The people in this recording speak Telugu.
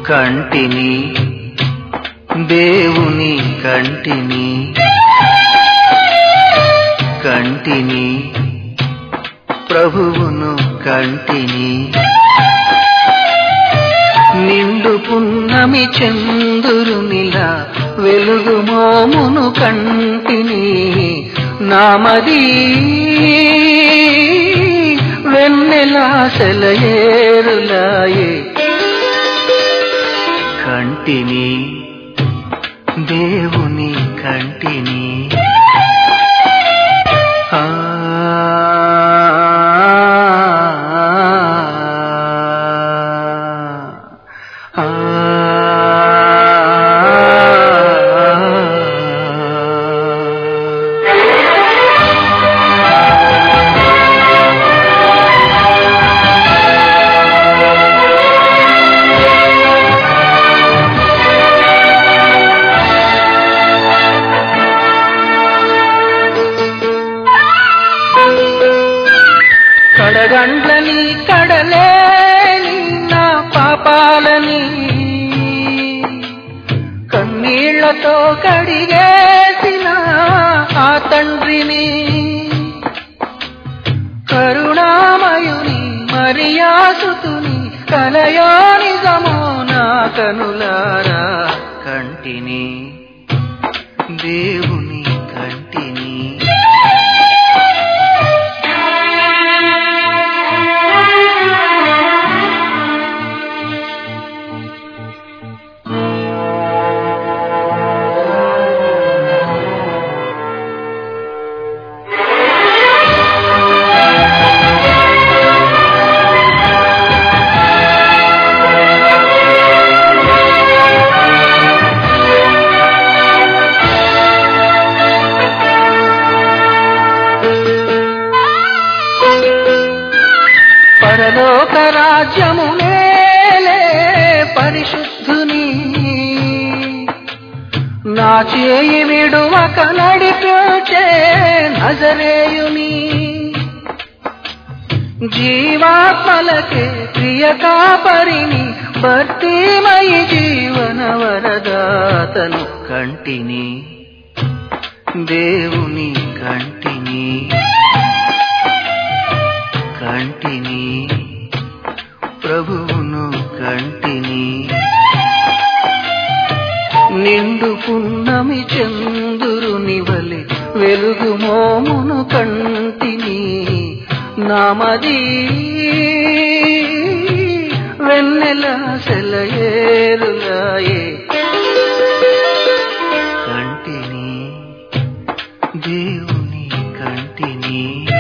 కంటిని దేవుని కంటిని కంటిని ప్రభువును కంటిని నిండు పున్నమి చందురునిలా వెలుగు మోమును కంటిని నామది వెన్నెలా సెలయేరులాయే కంటిని దేవుని కంటిని ఆ ఆ కడగండ్లని కడలేని నా పాపాలని కన్నీళ్లతో కడిగేసిన ఆ తండ్రిని కరుణామయుని మరియాసుతుని కలయో నిజమో నా కనులారా కంటిని దేవుని కంటిని పరలోక రాజ్యము మేలే పరిశుద్ధుని నా చేయి విడువక నడిపించే నజరేయుని జీవాత్మలకే ప్రియ కాపరిని భర్తీమయి జీవన వరదాతను కంటిని దేవుని కంటిని కంటిని ప్రభువును కంటిని నిండు పున్నమి చందురుని వలె వెలుగు మోమును కంటిని నామది వెన్నెల సెలయేరులాయే కంటిని దేవుని కంటిని